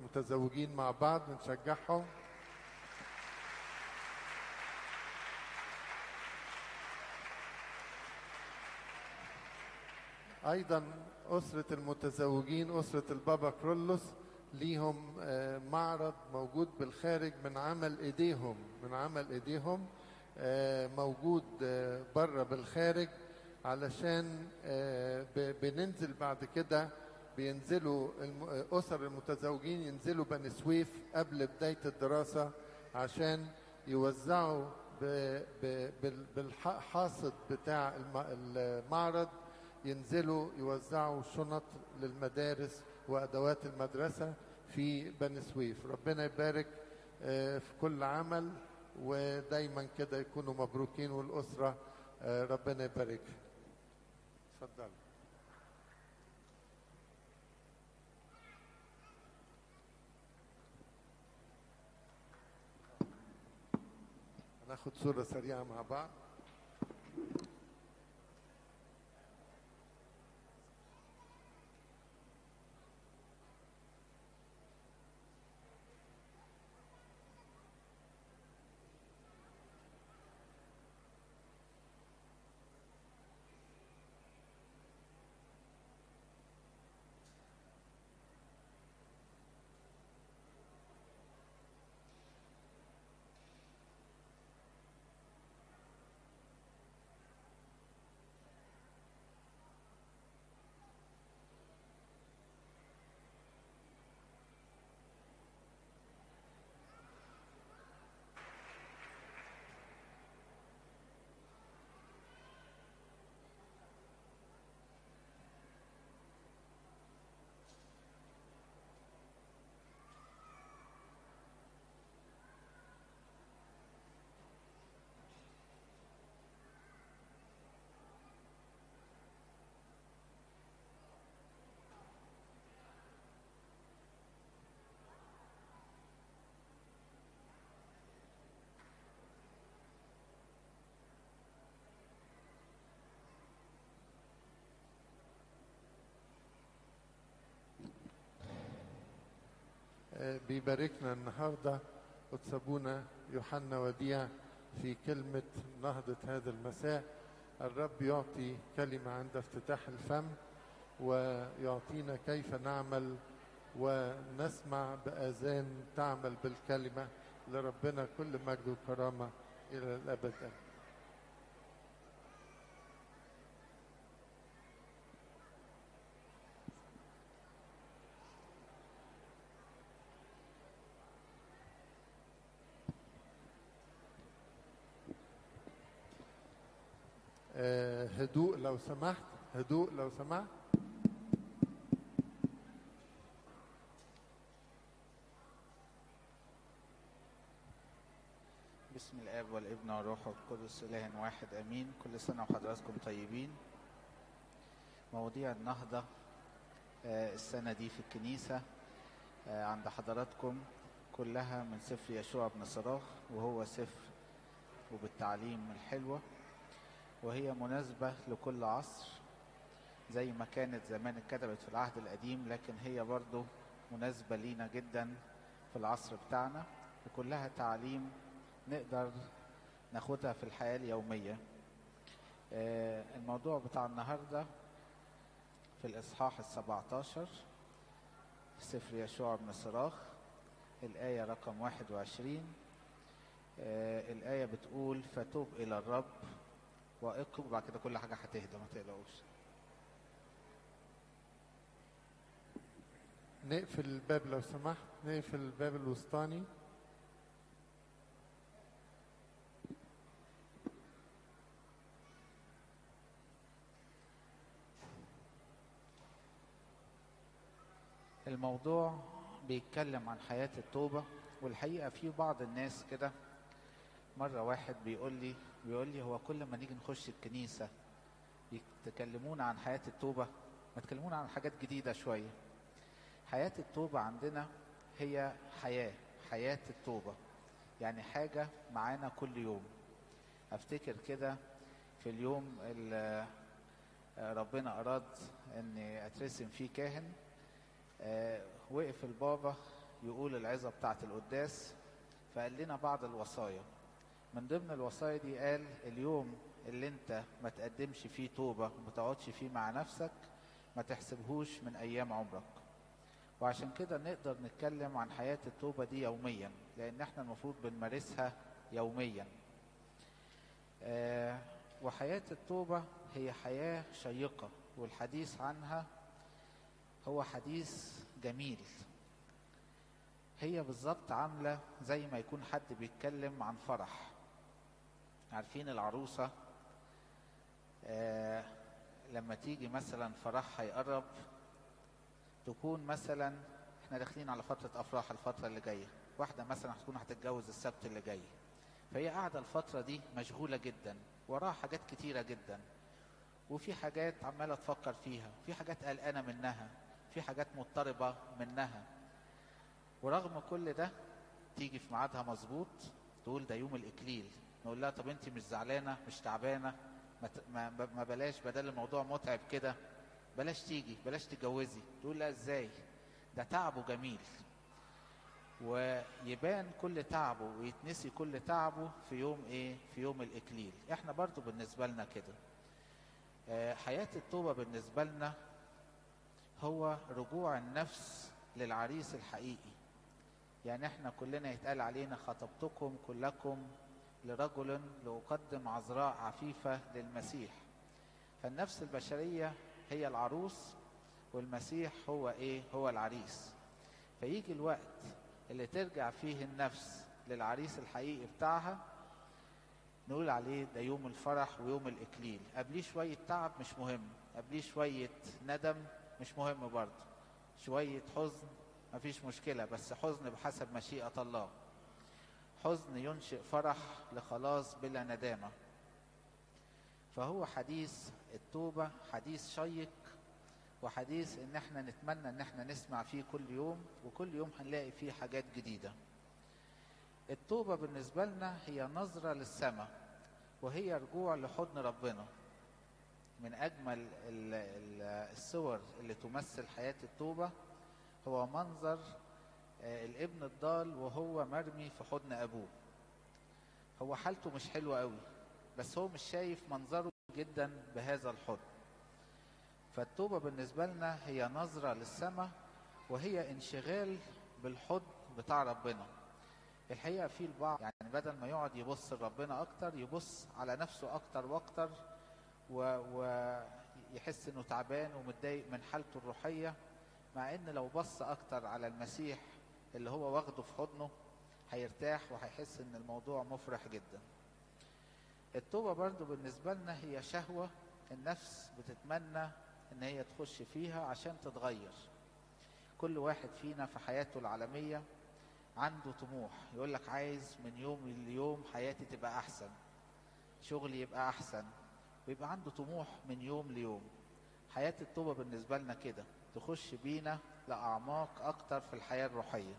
المتزوجين مع بعض نشجعهم ايضا اسره المتزوجين اسره البابا كرولوس ليهم آه، معرض موجود بالخارج من عمل ايديهم من عمل ايديهم آه، موجود آه، بره بالخارج علشان آه، ب- بننزل بعد كده بينزلوا الم- اسر المتزوجين ينزلوا بني سويف قبل بدايه الدراسه عشان يوزعوا ب- ب- بال- بالحاصد بتاع الم- المعرض ينزلوا يوزعوا شنط للمدارس وادوات المدرسه في بني سويف ربنا يبارك آه، في كل عمل ودايما كده يكونوا مبروكين والاسره آه، ربنا يبارك اتفضل هناخد صوره سريعه مع بعض آه، بيباركنا النهارده قدس ابونا يوحنا وديع في كلمه نهضه هذا المساء الرب يعطي كلمه عند افتتاح الفم ويعطينا كيف نعمل ونسمع باذان تعمل بالكلمه لربنا كل مجد وكرامه الى الابد آمين. آه، هدوء لو سمحت هدوء لو سمحت بسم الاب والابن والروح القدس اله واحد امين كل سنه وحضراتكم طيبين مواضيع النهضه آه، السنه دي في الكنيسه آه، عند حضراتكم كلها من سفر يشوع بن صراخ وهو سفر وبالتعليم الحلوه وهي مناسبه لكل عصر زي ما كانت زمان اتكتبت في العهد القديم لكن هي برضو مناسبه لينا جدا في العصر بتاعنا وكلها تعليم نقدر ناخدها في الحياة اليومية آه، الموضوع بتاع النهاردة في الإصحاح السبعة عشر في سفر يشوع بن صراخ الآية رقم واحد وعشرين آه، الآية بتقول فتوب إلى الرب وأقب وبعد كده كل حاجة هتهدى ما تقلقوش نقفل الباب لو سمحت نقفل الباب الوسطاني الموضوع بيتكلم عن حياة التوبة والحقيقة في بعض الناس كده مرة واحد بيقول لي بيقول لي هو كل ما نيجي نخش الكنيسة يتكلمونا عن حياة التوبة ما تكلمونا عن حاجات جديدة شوية حياة التوبة عندنا هي حياة حياة التوبة يعني حاجة معانا كل يوم افتكر كده في اليوم اللي ربنا أراد أني أترسم فيه كاهن آه، وقف البابا يقول العظة بتاعة القداس فقال لنا بعض الوصايا من ضمن الوصايا دي قال اليوم اللي انت ما تقدمش فيه توبة وما تقعدش فيه مع نفسك ما تحسبهوش من أيام عمرك وعشان كده نقدر نتكلم عن حياة التوبة دي يوميا لأن احنا المفروض بنمارسها يوميا آه وحياة التوبة هي حياة شيقة والحديث عنها هو حديث جميل هي بالظبط عاملة زي ما يكون حد بيتكلم عن فرح عارفين العروسة آه لما تيجي مثلا فرحها يقرب تكون مثلا احنا داخلين على فترة افراح الفترة اللي جاية واحدة مثلا هتكون هتتجوز السبت اللي جاي فهي قاعدة الفترة دي مشغولة جدا وراها حاجات كتيرة جدا وفي حاجات عمالة تفكر فيها في حاجات قلقانة منها في حاجات مضطربة منها ورغم كل ده تيجي في ميعادها مظبوط تقول ده يوم الإكليل نقول لها طب انت مش زعلانة مش تعبانة ما, ما, ما بلاش بدل الموضوع متعب كده بلاش تيجي بلاش تتجوزي تقول لا ازاي ده تعبه جميل ويبان كل تعبه ويتنسي كل تعبه في يوم ايه في يوم الاكليل احنا برضو بالنسبه لنا كده آه حياه التوبه بالنسبه لنا هو رجوع النفس للعريس الحقيقي يعني احنا كلنا يتقال علينا خطبتكم كلكم لرجل لأقدم عذراء عفيفة للمسيح فالنفس البشرية هي العروس والمسيح هو ايه هو العريس فيجي الوقت اللي ترجع فيه النفس للعريس الحقيقي بتاعها نقول عليه ده يوم الفرح ويوم الإكليل قبليه شوية تعب مش مهم قبليه شوية ندم مش مهم برضه شوية حزن مفيش مشكلة بس حزن بحسب مشيئة الله حزن ينشئ فرح لخلاص بلا ندامة فهو حديث التوبة حديث شيق وحديث ان احنا نتمنى ان احنا نسمع فيه كل يوم وكل يوم هنلاقي فيه حاجات جديدة التوبة بالنسبة لنا هي نظرة للسماء وهي رجوع لحضن ربنا من أجمل الصور اللي تمثل حياة التوبة هو منظر الابن الضال وهو مرمي في حضن أبوه هو حالته مش حلوة قوي بس هو مش شايف منظره جدا بهذا الحضن فالتوبة بالنسبة لنا هي نظرة للسماء وهي انشغال بالحضن بتاع ربنا الحقيقة في البعض يعني بدل ما يقعد يبص لربنا أكتر يبص على نفسه أكتر وأكتر ويحس إنه تعبان ومتضايق من حالته الروحية مع إن لو بص أكتر على المسيح اللي هو واخده في حضنه هيرتاح وهيحس إن الموضوع مفرح جدا التوبة برضو بالنسبة لنا هي شهوة النفس بتتمنى إن هي تخش فيها عشان تتغير كل واحد فينا في حياته العالمية عنده طموح يقول لك عايز من يوم ليوم حياتي تبقى احسن شغلي يبقى احسن ويبقى عنده طموح من يوم ليوم حياة التوبة بالنسبة لنا كده تخش بينا لأعماق أكتر في الحياة الروحية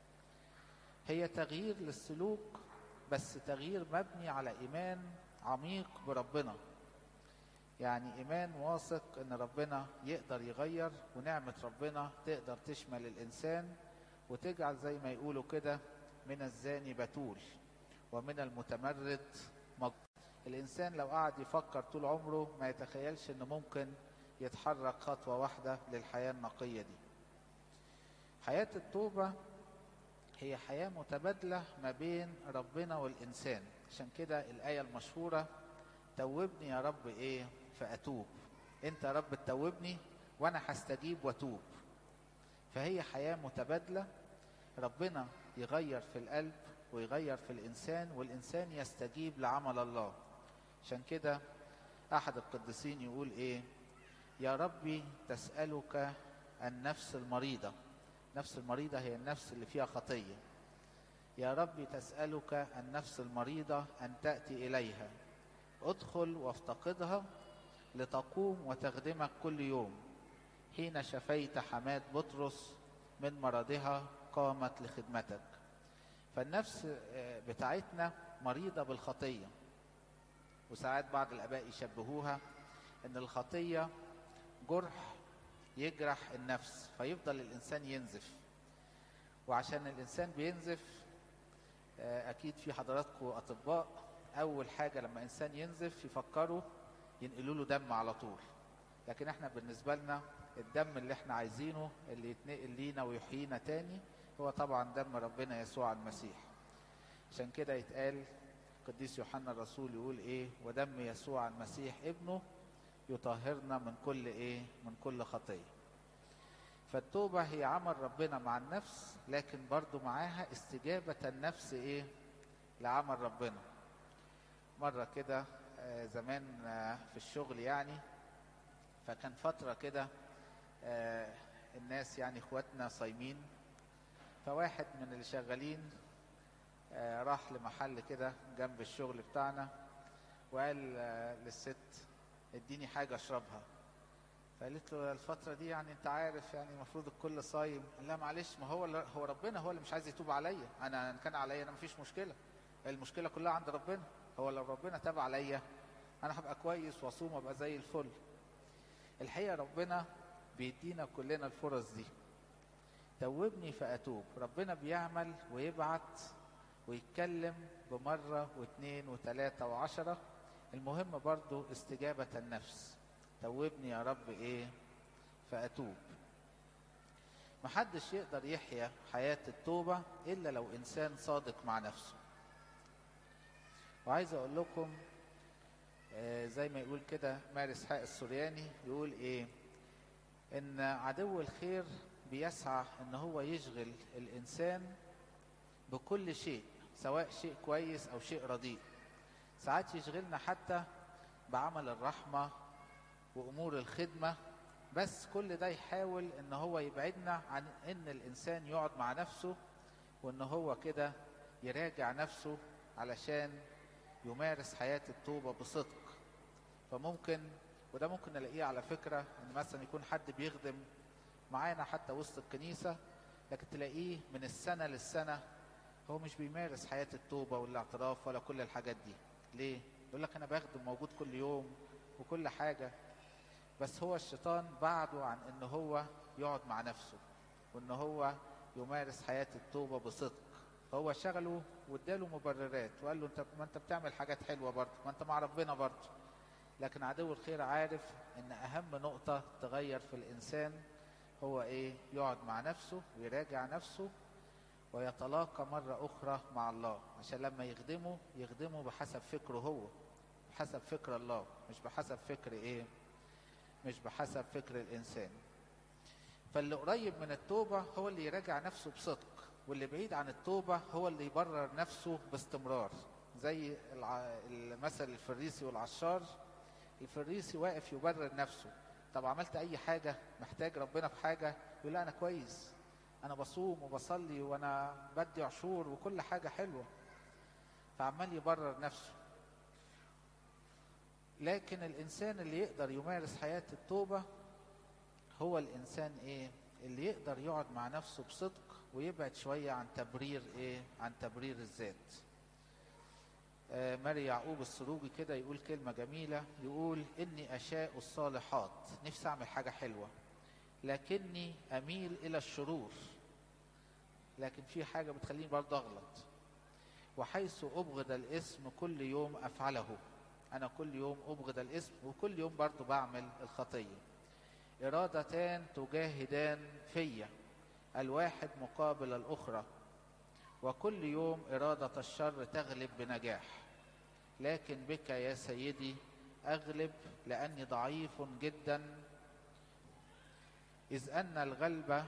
هي تغيير للسلوك بس تغيير مبني على إيمان عميق بربنا يعني إيمان واثق إن ربنا يقدر يغير ونعمة ربنا تقدر تشمل الإنسان وتجعل زي ما يقولوا كده من الزاني بتول ومن المتمرد مج... الإنسان لو قعد يفكر طول عمره ما يتخيلش إنه ممكن يتحرك خطوة واحدة للحياة النقية دي حياة التوبة هي حياة متبادلة ما بين ربنا والإنسان عشان كده الآية المشهورة توبني يا رب إيه فأتوب أنت يا رب تتوبني وأنا هستجيب وأتوب فهي حياة متبادلة ربنا يغير في القلب ويغير في الإنسان والإنسان يستجيب لعمل الله عشان كده أحد القديسين يقول إيه يا ربي تسألك النفس المريضة النفس المريضة هي النفس اللي فيها خطية يا ربي تسألك النفس المريضة أن تأتي إليها ادخل وافتقدها لتقوم وتخدمك كل يوم حين شفيت حماة بطرس من مرضها قامت لخدمتك فالنفس بتاعتنا مريضة بالخطية وساعات بعض الآباء يشبهوها إن الخطية جرح يجرح النفس فيفضل الإنسان ينزف وعشان الانسان بينزف آه، اكيد في حضراتكم اطباء اول حاجه لما انسان ينزف يفكروا ينقلوا له دم على طول لكن احنا بالنسبه لنا الدم اللي احنا عايزينه اللي يتنقل لينا ويحيينا تاني هو طبعا دم ربنا يسوع المسيح عشان كده يتقال القديس يوحنا الرسول يقول ايه ودم يسوع المسيح ابنه يطهرنا من كل ايه من كل خطيه فالتوبه هي عمل ربنا مع النفس لكن برضو معاها استجابه النفس ايه لعمل ربنا مره كده آه، زمان آه، في الشغل يعني فكان فتره كده آه، الناس يعني اخواتنا صايمين فواحد من اللي شغالين آه، راح لمحل كده جنب الشغل بتاعنا وقال آه، للست اديني حاجة اشربها فقالت له الفترة دي يعني انت عارف يعني المفروض الكل صايم قال لها معلش ما هو هو ربنا هو اللي مش عايز يتوب عليا انا إن كان عليا انا مفيش مشكلة المشكلة كلها عند ربنا هو لو ربنا تاب عليا انا هبقى كويس واصوم وابقى زي الفل الحقيقة ربنا بيدينا كلنا الفرص دي توبني فأتوب ربنا بيعمل ويبعت ويتكلم بمرة واثنين وثلاثة وعشرة المهم برضو استجابة النفس توبني يا رب ايه فأتوب محدش يقدر يحيا حياة التوبة إلا لو إنسان صادق مع نفسه وعايز أقول لكم آه، زي ما يقول كده مارس حق السورياني يقول إيه إن عدو الخير بيسعى إن هو يشغل الإنسان بكل شيء سواء شيء كويس أو شيء رديء ساعات يشغلنا حتى بعمل الرحمة وأمور الخدمة بس كل ده يحاول ان هو يبعدنا عن ان الانسان يقعد مع نفسه وان هو كده يراجع نفسه علشان يمارس حياة التوبة بصدق فممكن وده ممكن نلاقيه على فكرة ان مثلا يكون حد بيخدم معانا حتى وسط الكنيسة لكن تلاقيه من السنة للسنة هو مش بيمارس حياة التوبة والاعتراف ولا كل الحاجات دي ليه؟ يقول لك انا بخدم موجود كل يوم وكل حاجة بس هو الشيطان بعده عن ان هو يقعد مع نفسه وان هو يمارس حياة التوبة بصدق فهو شغله واداله مبررات وقال له انت ما انت بتعمل حاجات حلوة برضه ما انت مع ربنا برضه لكن عدو الخير عارف ان اهم نقطة تغير في الانسان هو ايه يقعد مع نفسه ويراجع نفسه ويتلاقى مرة اخرى مع الله عشان لما يخدمه يخدمه بحسب فكره هو بحسب فكر الله مش بحسب فكر ايه مش بحسب فكر الانسان فاللي قريب من التوبه هو اللي يراجع نفسه بصدق واللي بعيد عن التوبه هو اللي يبرر نفسه باستمرار زي الع... المثل الفريسي والعشار الفريسي واقف يبرر نفسه طب عملت اي حاجه محتاج ربنا في حاجه يقول لا انا كويس انا بصوم وبصلي وانا بدي عشور وكل حاجه حلوه فعمال يبرر نفسه لكن الانسان اللي يقدر يمارس حياه التوبه هو الانسان ايه اللي يقدر يقعد مع نفسه بصدق ويبعد شويه عن تبرير ايه عن تبرير الذات آه ماري يعقوب السروجي كده يقول كلمه جميله يقول اني اشاء الصالحات نفسي اعمل حاجه حلوه لكني اميل الى الشرور لكن في حاجه بتخليني برضه اغلط وحيث ابغض الاسم كل يوم افعله انا كل يوم ابغض الاسم وكل يوم برضو بعمل الخطيه ارادتان تجاهدان فيا الواحد مقابل الاخرى وكل يوم اراده الشر تغلب بنجاح لكن بك يا سيدي اغلب لاني ضعيف جدا اذ ان الغلبه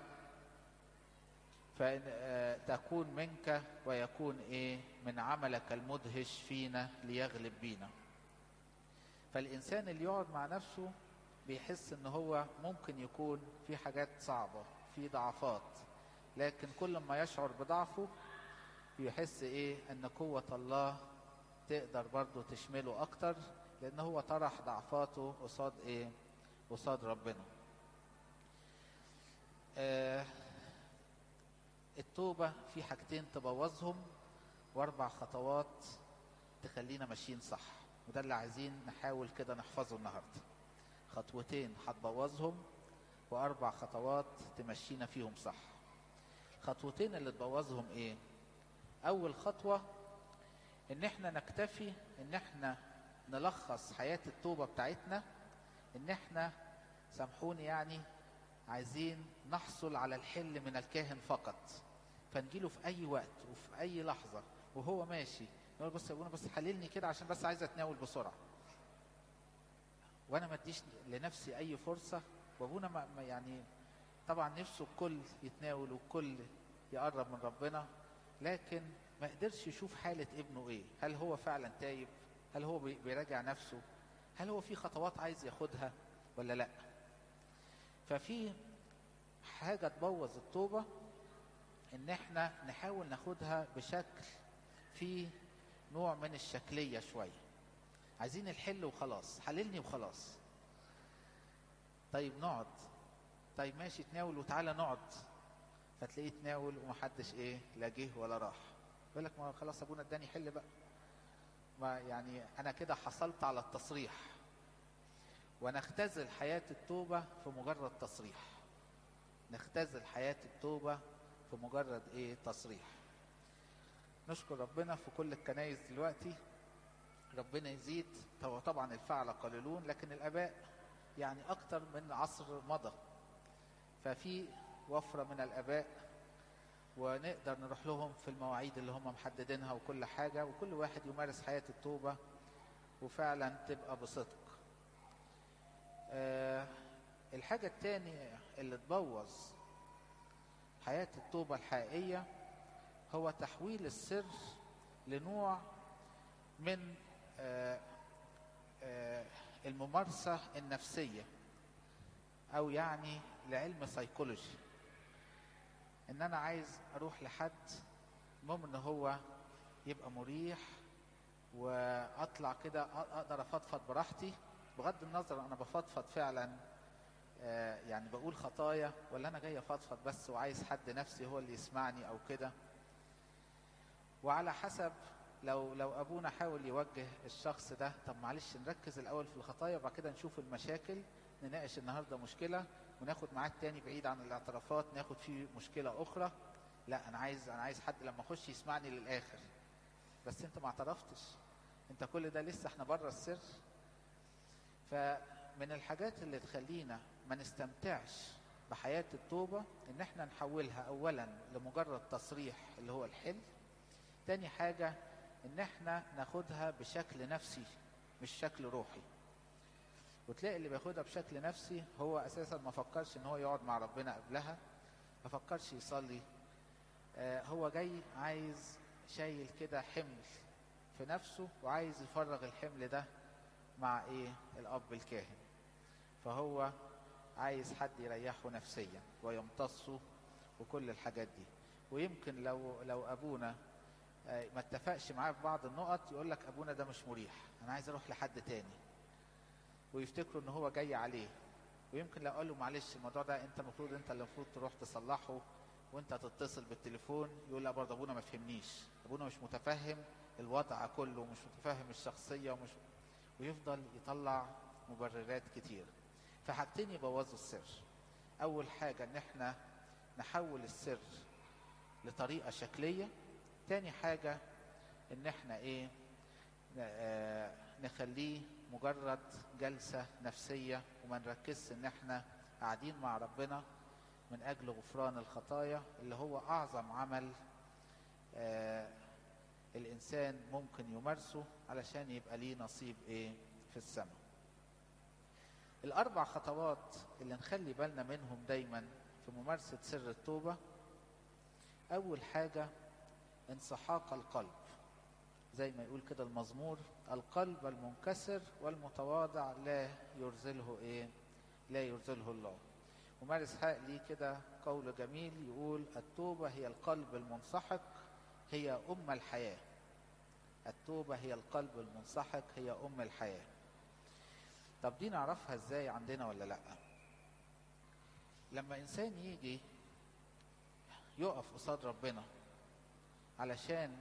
فتكون منك ويكون ايه من عملك المدهش فينا ليغلب بينا فالإنسان اللي يقعد مع نفسه بيحس إن هو ممكن يكون في حاجات صعبة في ضعفات لكن كل ما يشعر بضعفه يحس إيه إن قوة الله تقدر برضه تشمله أكتر لأن هو طرح ضعفاته قصاد إيه؟ قصاد ربنا. آه التوبة في حاجتين تبوظهم وأربع خطوات تخلينا ماشيين صح. وده اللي عايزين نحاول كده نحفظه النهارده خطوتين هتبوظهم واربع خطوات تمشينا فيهم صح خطوتين اللي تبوظهم ايه اول خطوة ان احنا نكتفي ان احنا نلخص حياة التوبة بتاعتنا ان احنا سامحوني يعني عايزين نحصل على الحل من الكاهن فقط فنجيله في اي وقت وفي اي لحظة وهو ماشي نقول بص يا ابونا بس حللني كده عشان بس عايز اتناول بسرعة وانا ما اديش لنفسي اي فرصة وابونا ما ما يعني طبعا نفسه الكل يتناول والكل يقرب من ربنا لكن ما قدرش يشوف حالة ابنه ايه هل هو فعلا تايب هل هو بي- بيراجع نفسه هل هو في خطوات عايز ياخدها ولا لا ففي حاجة تبوظ التوبة ان احنا نحاول ناخدها بشكل في نوع من الشكلية شوية عايزين الحل وخلاص حللني وخلاص طيب نقعد طيب ماشي تناول وتعالى نقعد فتلاقيه تناول ومحدش ايه لا جه ولا راح يقول لك ما خلاص ابونا اداني حل بقى ما يعني انا كده حصلت على التصريح ونختزل حياة التوبة في مجرد تصريح نختزل حياة التوبة في مجرد ايه تصريح نشكر ربنا في كل الكنايس دلوقتي ربنا يزيد هو طبعا الفعل قليلون لكن الاباء يعني اكتر من عصر مضى ففي وفرة من الاباء ونقدر نروح لهم في المواعيد اللي هم محددينها وكل حاجة وكل واحد يمارس حياة التوبة وفعلا تبقى بصدق آه الحاجة التانية اللي تبوظ حياة التوبة الحقيقية هو تحويل السر لنوع من آه آه الممارسة النفسية أو يعني لعلم سيكولوجي إن أنا عايز أروح لحد المهم إن هو يبقى مريح وأطلع كده أقدر أفضفض براحتي بغض النظر أنا بفضفض فعلا آه يعني بقول خطايا ولا أنا جاي أفضفض بس وعايز حد نفسي هو اللي يسمعني أو كده وعلى حسب لو لو ابونا حاول يوجه الشخص ده طب معلش نركز الاول في الخطايا وبعد كده نشوف المشاكل نناقش النهارده مشكله وناخد ميعاد تاني بعيد عن الاعترافات ناخد فيه مشكله اخرى لا انا عايز انا عايز حد لما اخش يسمعني للاخر بس انت ما اعترفتش انت كل ده لسه احنا بره السر فمن الحاجات اللي تخلينا ما نستمتعش بحياه التوبه ان احنا نحولها اولا لمجرد تصريح اللي هو الحل تاني حاجه ان احنا ناخدها بشكل نفسي مش شكل روحي وتلاقي اللي بياخدها بشكل نفسي هو اساسا ما فكرش ان هو يقعد مع ربنا قبلها ما فكرش يصلي آه هو جاي عايز شايل كده حمل في نفسه وعايز يفرغ الحمل ده مع ايه الاب الكاهن فهو عايز حد يريحه نفسيا ويمتصه وكل الحاجات دي ويمكن لو لو ابونا ما اتفقش معاه في بعض النقط يقول لك ابونا ده مش مريح انا عايز اروح لحد تاني ويفتكروا ان هو جاي عليه ويمكن لو قال له معلش الموضوع ده انت المفروض انت اللي المفروض تروح تصلحه وانت تتصل بالتليفون يقول لا برضه ابونا ما فهمنيش ابونا مش متفهم الوضع كله مش متفهم الشخصيه ومش ويفضل يطلع مبررات كتير فحاجتين يبوظوا السر اول حاجه ان احنا نحول السر لطريقه شكليه تاني حاجة ان احنا ايه آه نخليه مجرد جلسة نفسية وما نركزش ان احنا قاعدين مع ربنا من اجل غفران الخطايا اللي هو اعظم عمل آه الانسان ممكن يمارسه علشان يبقى ليه نصيب ايه في السماء الاربع خطوات اللي نخلي بالنا منهم دايما في ممارسة سر التوبة اول حاجة انسحاق القلب زي ما يقول كده المزمور القلب المنكسر والمتواضع لا يرزله ايه لا يرزله الله ومارس حق ليه كده قول جميل يقول التوبة هي القلب المنسحق هي أم الحياة التوبة هي القلب المنسحق هي أم الحياة طب دي نعرفها ازاي عندنا ولا لأ لما إنسان يجي يقف قصاد ربنا علشان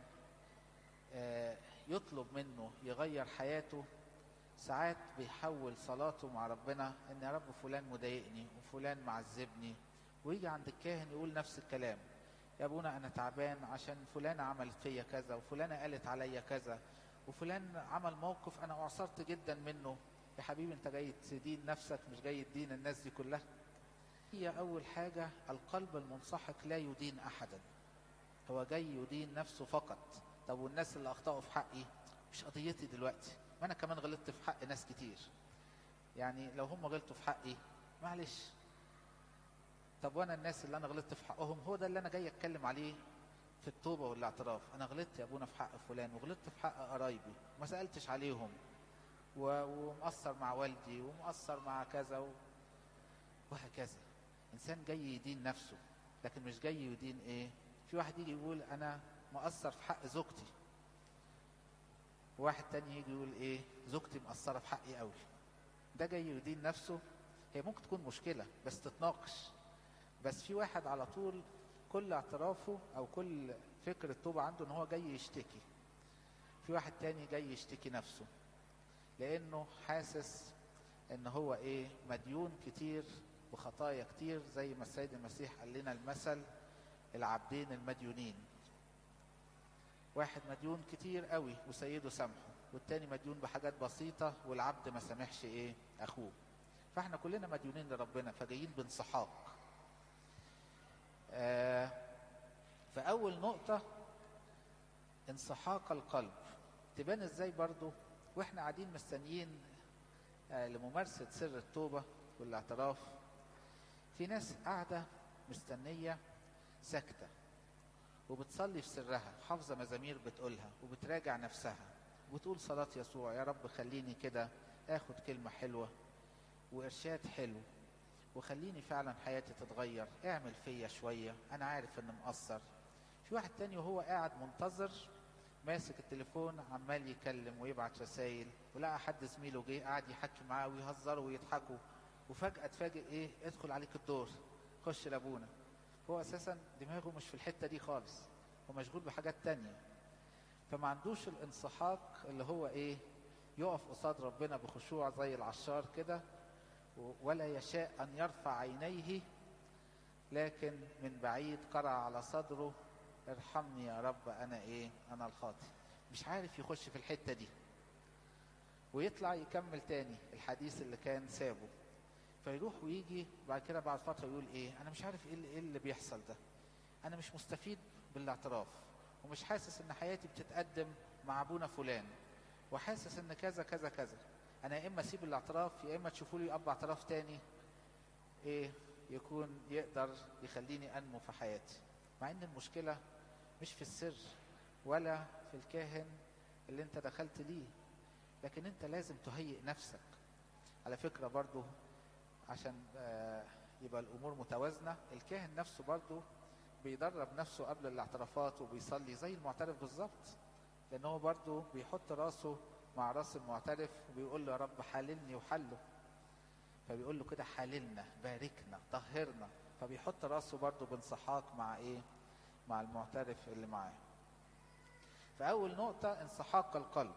يطلب منه يغير حياته ساعات بيحول صلاته مع ربنا ان يا رب فلان مضايقني وفلان معذبني ويجي عند الكاهن يقول نفس الكلام يا ابونا انا تعبان عشان فلانة عملت فيا كذا وفلانة قالت عليا كذا وفلان عمل موقف انا اعصرت جدا منه يا حبيبي انت جاي تدين نفسك مش جاي تدين الناس دي كلها هي اول حاجة القلب المنسحق لا يدين احدا هو جاي يدين نفسه فقط طب والناس اللي اخطأوا في حقي مش قضيتي دلوقتي ما انا كمان غلطت في حق ناس كتير يعني لو هم غلطوا في حقي معلش طب وانا الناس اللي انا غلطت في حقهم هو ده اللي انا جاي اتكلم عليه في التوبة والاعتراف انا غلطت يا ابونا في حق فلان وغلطت في حق قرايبي وما سألتش عليهم و- ومقصر مع والدي ومقصر مع كذا و... وهكذا انسان جاي يدين نفسه لكن مش جاي يدين ايه في واحد يجي يقول انا مقصر في حق زوجتي وواحد تاني يجي يقول ايه زوجتي مقصره في حقي قوي ده جاي يدين نفسه هي ممكن تكون مشكله بس تتناقش بس في واحد على طول كل اعترافه او كل فكر التوبه عنده ان هو جاي يشتكي في واحد تاني جاي يشتكي نفسه لانه حاسس ان هو ايه مديون كتير وخطايا كتير زي ما السيد المسيح قال لنا المثل العبدين المديونين واحد مديون كتير قوي وسيده سامحه والتاني مديون بحاجات بسيطة والعبد ما سامحش ايه اخوه فاحنا كلنا مديونين لربنا فجايين بانسحاق آه فاول نقطة انسحاق القلب تبان ازاي برضو واحنا قاعدين مستنيين آه لممارسة سر التوبة والاعتراف في ناس قاعدة مستنية ساكتة وبتصلي في سرها حافظة مزامير بتقولها وبتراجع نفسها وبتقول صلاة يسوع يا رب خليني كده اخد كلمة حلوة وارشاد حلو وخليني فعلا حياتي تتغير اعمل فيا شوية انا عارف ان مقصر في واحد تاني وهو قاعد منتظر ماسك التليفون عمال يكلم ويبعت رسائل ولقى حد زميله جه قاعد يحكي معاه ويهزروا ويضحكوا وفجأة تفاجئ ايه ادخل عليك الدور خش لابونا هو اساسا دماغه مش في الحتة دي خالص هو مشغول بحاجات تانية فما عندوش الانسحاق اللي هو ايه يقف قصاد ربنا بخشوع زي العشار كده ولا يشاء ان يرفع عينيه لكن من بعيد قرع على صدره ارحمني يا رب انا ايه انا الخاطئ مش عارف يخش في الحتة دي ويطلع يكمل تاني الحديث اللي كان سابه فيروح ويجي بعد كده بعد فتره يقول ايه انا مش عارف ايه اللي, إيه اللي بيحصل ده انا مش مستفيد بالاعتراف ومش حاسس ان حياتي بتتقدم مع ابونا فلان وحاسس ان كذا كذا كذا انا يا اما اسيب الاعتراف يا اما تشوفوا لي اب اعتراف تاني ايه يكون يقدر يخليني انمو في حياتي مع ان المشكله مش في السر ولا في الكاهن اللي انت دخلت ليه لكن انت لازم تهيئ نفسك على فكره برضو عشان يبقى الامور متوازنه الكاهن نفسه برضه بيدرب نفسه قبل الاعترافات وبيصلي زي المعترف بالظبط لان هو برضه بيحط راسه مع راس المعترف وبيقول له يا رب حللني وحله فبيقول له كده حللنا باركنا طهرنا فبيحط راسه برضه بانسحاق مع ايه مع المعترف اللي معاه فاول نقطه انسحاق القلب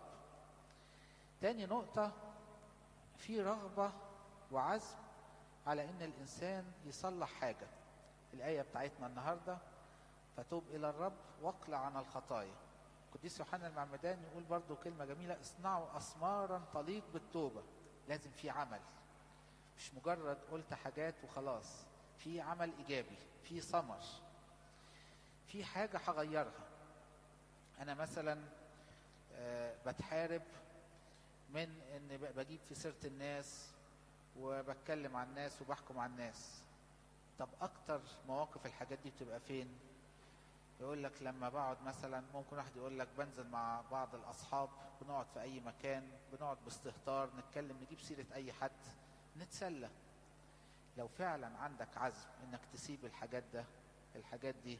تاني نقطه في رغبه وعزم على ان الانسان يصلح حاجه الايه بتاعتنا النهارده فتوب الى الرب واقلع عن الخطايا القديس يوحنا المعمدان يقول برضو كلمه جميله اصنعوا اسمارا تليق بالتوبه لازم في عمل مش مجرد قلت حاجات وخلاص في عمل ايجابي في ثمر في حاجه هغيرها انا مثلا أه بتحارب من ان بجيب في سيره الناس وبتكلم عن الناس وبحكم عن الناس طب اكتر مواقف الحاجات دي بتبقى فين يقول لك لما بقعد مثلا ممكن واحد يقول لك بنزل مع بعض الاصحاب بنقعد في اي مكان بنقعد باستهتار نتكلم نجيب سيره اي حد نتسلى لو فعلا عندك عزم انك تسيب الحاجات ده الحاجات دي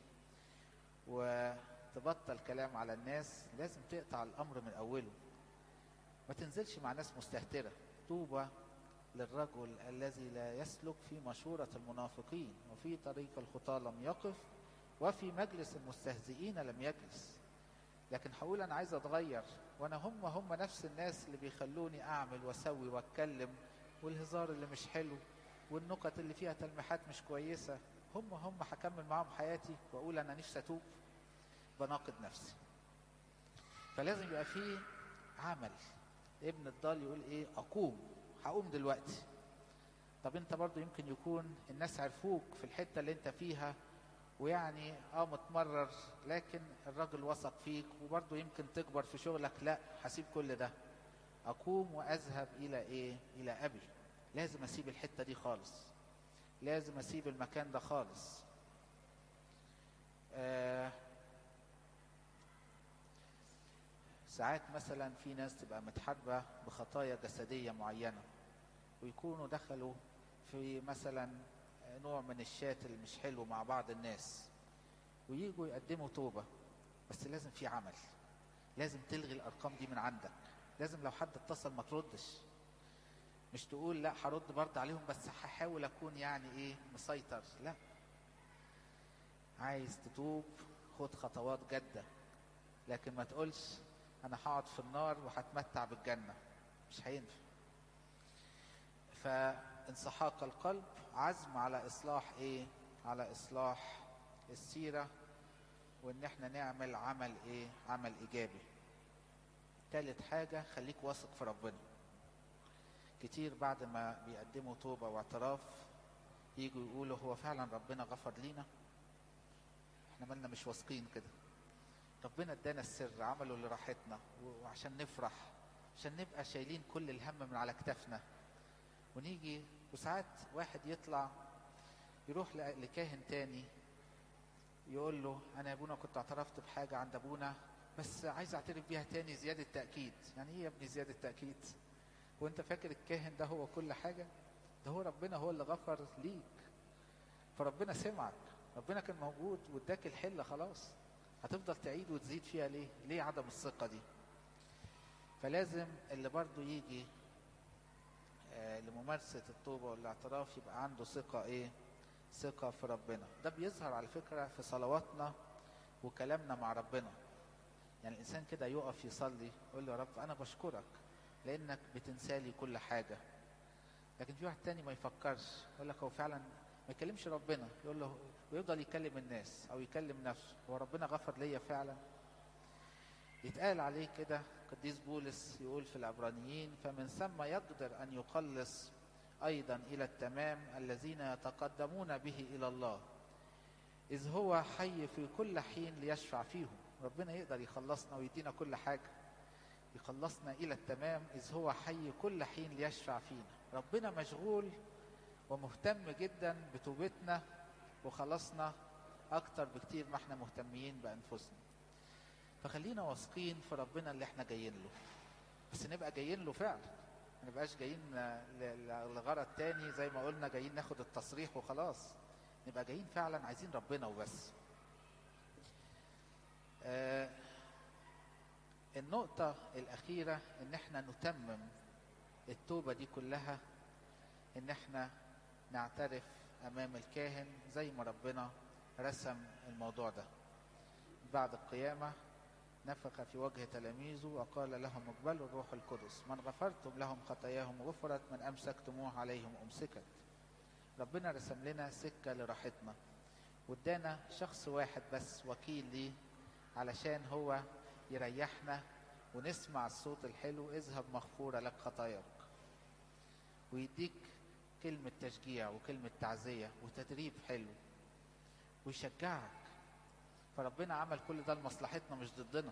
وتبطل كلام على الناس لازم تقطع الامر من اوله ما تنزلش مع ناس مستهتره طوبى للرجل الذي لا يسلك في مشورة المنافقين وفي طريق الخطى لم يقف وفي مجلس المستهزئين لم يجلس لكن هقول انا عايز اتغير وانا هم هم نفس الناس اللي بيخلوني اعمل واسوي واتكلم والهزار اللي مش حلو والنكت اللي فيها تلميحات مش كويسة هم هم هكمل معاهم حياتي واقول انا نفسي اتوب بناقض نفسي فلازم يبقى في عمل ابن الضال يقول ايه اقوم هقوم دلوقتي طب انت برضو يمكن يكون الناس عرفوك في الحته اللي انت فيها ويعني اه متمرر لكن الراجل وثق فيك وبرضو يمكن تكبر في شغلك لا هسيب كل ده اقوم واذهب الى ايه الى ابي لازم اسيب الحته دي خالص لازم اسيب المكان ده خالص آه ساعات مثلا في ناس تبقى متحاربه بخطايا جسديه معينه ويكونوا دخلوا في مثلا نوع من الشات اللي مش حلو مع بعض الناس ويجوا يقدموا توبه بس لازم في عمل لازم تلغي الارقام دي من عندك لازم لو حد اتصل ما تردش مش تقول لا هرد برضه عليهم بس هحاول اكون يعني ايه مسيطر لا عايز تتوب خد خطوات جاده لكن ما تقولش انا هقعد في النار وهتمتع بالجنه مش هينفع فانسحاق القلب عزم على اصلاح ايه على اصلاح السيره وان احنا نعمل عمل ايه عمل ايجابي تالت حاجه خليك واثق في ربنا كتير بعد ما بيقدموا توبه واعتراف يجوا يقولوا هو فعلا ربنا غفر لينا احنا مالنا مش واثقين كده ربنا ادانا السر عمله لراحتنا وعشان نفرح عشان نبقى شايلين كل الهم من على كتافنا ونيجي وساعات واحد يطلع يروح لكاهن تاني يقول له انا يا ابونا كنت اعترفت بحاجه عند ابونا بس عايز اعترف بيها تاني زياده تاكيد يعني ايه يا ابني زياده تاكيد وانت فاكر الكاهن ده هو كل حاجه ده هو ربنا هو اللي غفر ليك فربنا سمعك ربنا كان موجود واداك الحله خلاص هتفضل تعيد وتزيد فيها ليه ليه عدم الثقه دي فلازم اللي برضو يجي آه لممارسه التوبه والاعتراف يبقى عنده ثقه ايه ثقه في ربنا ده بيظهر على فكره في صلواتنا وكلامنا مع ربنا يعني الانسان كده يقف يصلي يقول له يا رب انا بشكرك لانك بتنسالي كل حاجه لكن في واحد تاني ما يفكرش يقول لك هو فعلا ما يكلمش ربنا يقول له ويفضل يكلم الناس او يكلم نفسه هو ربنا غفر ليا فعلا يتقال عليه كده قديس بولس يقول في العبرانيين فمن ثم يقدر ان يخلص ايضا الى التمام الذين يتقدمون به الى الله اذ هو حي في كل حين ليشفع فيهم ربنا يقدر يخلصنا ويدينا كل حاجه يخلصنا الى التمام اذ هو حي كل حين ليشفع فينا ربنا مشغول ومهتم جدا بتوبتنا وخلصنا اكتر بكتير ما احنا مهتمين بانفسنا فخلينا واثقين في ربنا اللي احنا جايين له بس نبقى جايين له فعلا ما نبقاش جايين لغرض تاني زي ما قلنا جايين ناخد التصريح وخلاص نبقى جايين فعلا عايزين ربنا وبس آه النقطة الأخيرة إن إحنا نتمم التوبة دي كلها إن إحنا نعترف أمام الكاهن زي ما ربنا رسم الموضوع ده بعد القيامة نفخ في وجه تلاميذه وقال لهم اقبلوا الروح القدس من غفرتم لهم خطاياهم غفرت من أمسكتموه عليهم أمسكت ربنا رسم لنا سكة لراحتنا وادانا شخص واحد بس وكيل ليه علشان هو يريحنا ونسمع الصوت الحلو اذهب مغفورة لك خطاياك ويديك كلمة تشجيع وكلمة تعزية وتدريب حلو ويشجعك فربنا عمل كل ده لمصلحتنا مش ضدنا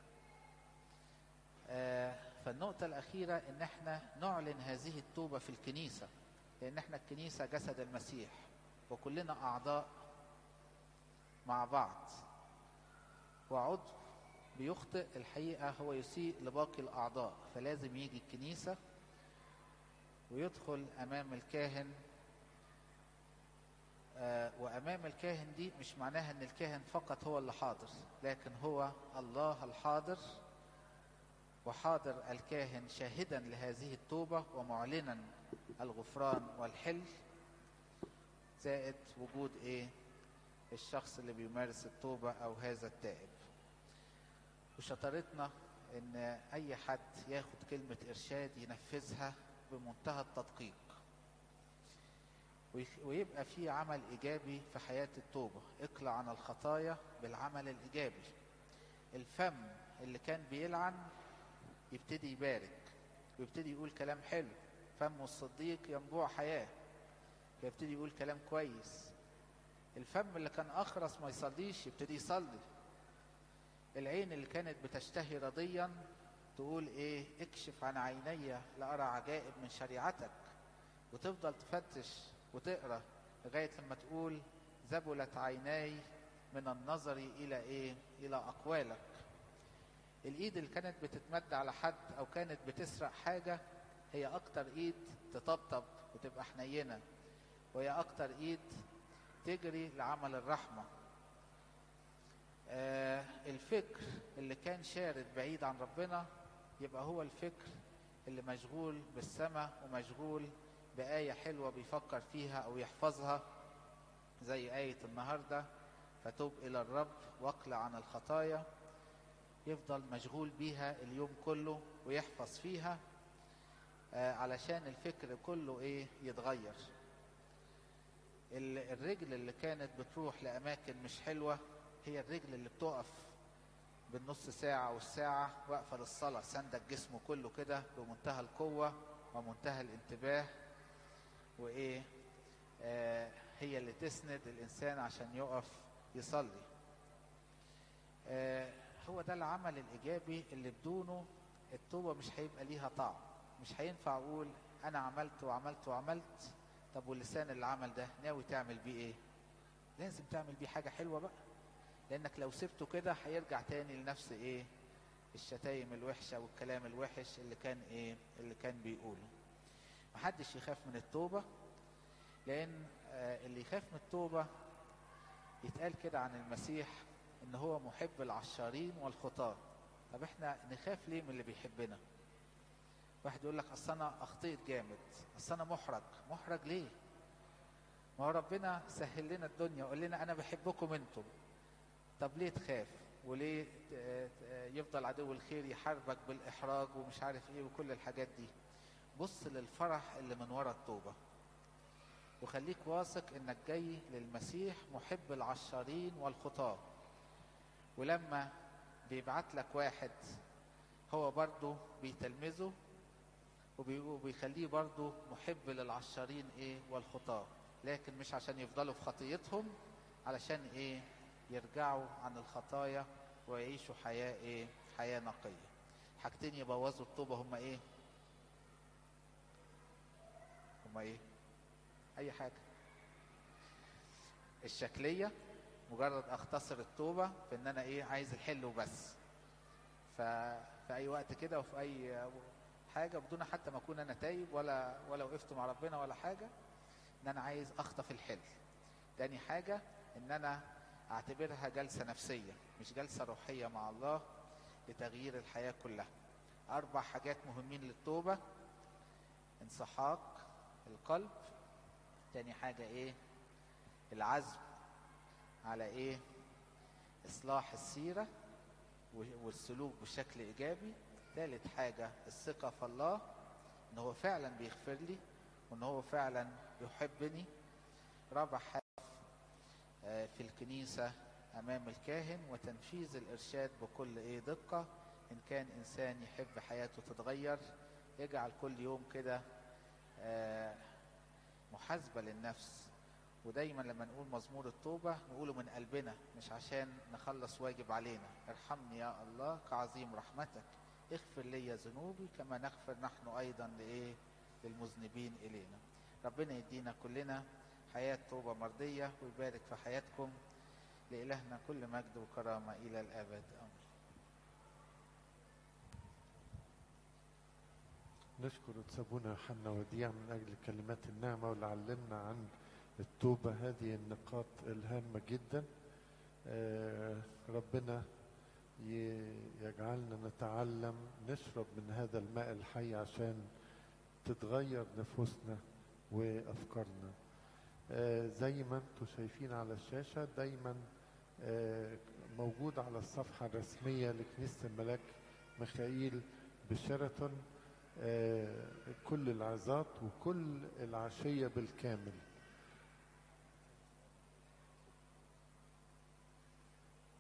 آه فالنقطة الأخيرة إن احنا نعلن هذه التوبة في الكنيسة لأن احنا الكنيسة جسد المسيح وكلنا أعضاء مع بعض وعضو بيخطئ الحقيقة هو يسيء لباقي الأعضاء فلازم يجي الكنيسة ويدخل أمام الكاهن آه وأمام الكاهن دي مش معناها أن الكاهن فقط هو اللي حاضر لكن هو الله الحاضر وحاضر الكاهن شاهدا لهذه التوبة ومعلنا الغفران والحل زائد وجود ايه الشخص اللي بيمارس التوبة او هذا التائب وشطارتنا ان اي حد ياخد كلمة ارشاد ينفذها بمنتهى التدقيق ويخ- ويبقى في عمل إيجابي في حياة التوبة اقلع عن الخطايا بالعمل الإيجابي الفم اللي كان بيلعن يبتدي يبارك ويبتدي يقول كلام حلو فم الصديق ينبوع حياة يبتدي يقول كلام كويس الفم اللي كان أخرس ما يصليش يبتدي يصلي العين اللي كانت بتشتهي رضيا تقول ايه اكشف عن عيني لأرى عجائب من شريعتك وتفضل تفتش وتقرا لغايه لما تقول ذبلت عيناي من النظر الى ايه الى اقوالك الايد اللي كانت بتتمد على حد او كانت بتسرق حاجه هي اكتر ايد تطبطب وتبقى حنينه وهي اكتر ايد تجري لعمل الرحمه آه الفكر اللي كان شارد بعيد عن ربنا يبقى هو الفكر اللي مشغول بالسماء ومشغول بآية حلوة بيفكر فيها أو يحفظها زي آية النهاردة فتوب إلى الرب واقلع عن الخطايا يفضل مشغول بيها اليوم كله ويحفظ فيها آه علشان الفكر كله إيه يتغير ال- الرجل اللي كانت بتروح لأماكن مش حلوة هي الرجل اللي بتقف بالنص ساعة والساعة واقفة للصلاة سندك جسمه كله كده بمنتهى القوة ومنتهى الانتباه وإيه آه هي اللي تسند الإنسان عشان يقف يصلي آه هو ده العمل الإيجابي اللي بدونه التوبة مش هيبقى ليها طعم مش هينفع أقول أنا عملت وعملت وعملت طب واللسان اللي عمل ده ناوي تعمل بيه إيه لازم تعمل بيه حاجة حلوة بقى لانك لو سبته كده هيرجع تاني لنفس ايه الشتايم الوحشه والكلام الوحش اللي كان ايه اللي كان بيقوله محدش يخاف من التوبه لان آه اللي يخاف من التوبه يتقال كده عن المسيح ان هو محب العشارين والخطاه طب احنا نخاف ليه من اللي بيحبنا واحد يقول لك اصل انا اخطيت جامد اصل انا محرج محرج ليه ما هو ربنا سهل لنا الدنيا وقال لنا انا بحبكم انتم طب ليه تخاف وليه ت- ت- يفضل عدو الخير يحاربك بالإحراج ومش عارف ايه وكل الحاجات دي بص للفرح اللي من ورا التوبة وخليك واثق انك جاي للمسيح محب العشارين والخطاة ولما بيبعت لك واحد هو برضه بيتلمذه وبي- وبيخليه برضه محب للعشارين ايه والخطاة لكن مش عشان يفضلوا في خطيتهم علشان ايه يرجعوا عن الخطايا ويعيشوا حياة ايه حياة نقية حاجتين يبوظوا التوبة هما ايه هما ايه اي حاجة الشكلية مجرد اختصر التوبة في ان انا ايه عايز الحل وبس ففي اي وقت كده وفي اي حاجة بدون حتى ما اكون انا تايب ولا ولا وقفت مع ربنا ولا حاجة ان انا عايز اخطف الحل تاني حاجة ان انا اعتبرها جلسة نفسية مش جلسة روحية مع الله لتغيير الحياة كلها اربع حاجات مهمين للتوبة انسحاق القلب تاني حاجة ايه العزم على ايه اصلاح السيرة والسلوك بشكل ايجابي ثالث حاجة الثقة في الله ان هو فعلا بيغفر لي وان هو فعلا يحبني رابع حاجة آه، في الكنيسة امام الكاهن وتنفيذ الارشاد بكل ايه دقة ان كان انسان يحب حياته تتغير يجعل كل يوم كده آه، محاسبة للنفس ودايما لما نقول مزمور التوبة نقوله من قلبنا مش عشان نخلص واجب علينا ارحمني يا الله كعظيم رحمتك اغفر لي ذنوبي كما نغفر نحن ايضا لايه للمذنبين الينا ربنا يدينا كلنا حياة توبة مرضية ويبارك في حياتكم لإلهنا كل مجد وكرامة إلى الأبد آمين نشكر سابونا يوحنا وديع من أجل كلمات النعمة واللي علمنا عن التوبة هذه النقاط الهامة جدا آه، ربنا ي- يجعلنا نتعلم نشرب من هذا الماء الحي عشان تتغير نفوسنا وأفكارنا آه، زي ما انتم شايفين على الشاشة دايما آه، موجود على الصفحة الرسمية لكنيسة الملاك ميخائيل بشيراتون آه، كل العظات وكل العشية بالكامل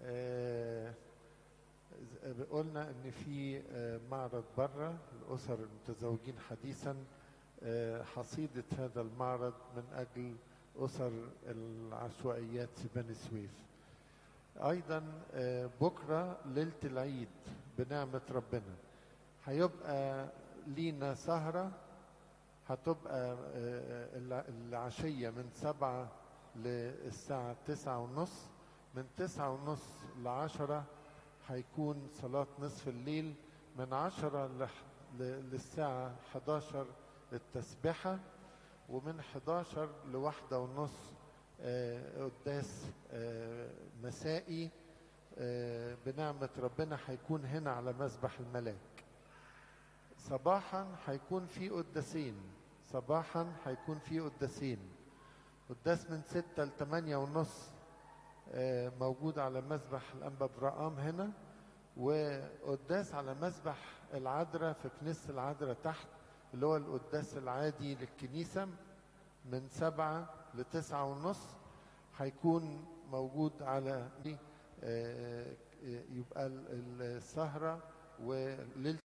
آه، ز- قلنا ان في آه، معرض بره الاسر المتزوجين حديثا آه، حصيده هذا المعرض من اجل اسر العشوائيات في بني سويف ايضا آه، بكره ليله العيد بنعمه ربنا هيبقى لينا سهره هتبقى آه، الع- العشيه من سبعة للساعه تسعة ونص من تسعة ونص لعشرة هيكون صلاة نصف الليل من عشرة لح- ل- للساعة 11 التسبحة ومن 11 لواحدة ونص آه، قداس آه، مسائي آه، بنعمة ربنا هيكون هنا على مسبح الملاك صباحا هيكون في قداسين صباحا هيكون في قداسين قداس من ستة لتمانية ونص آه، موجود على مسبح الأنبا برقام هنا وقداس على مسبح العذراء في كنيسة العذراء تحت اللي هو القداس العادي للكنيسة من سبعة لتسعة ونص هيكون موجود على آه، آه، يبقى ال- السهرة وليلة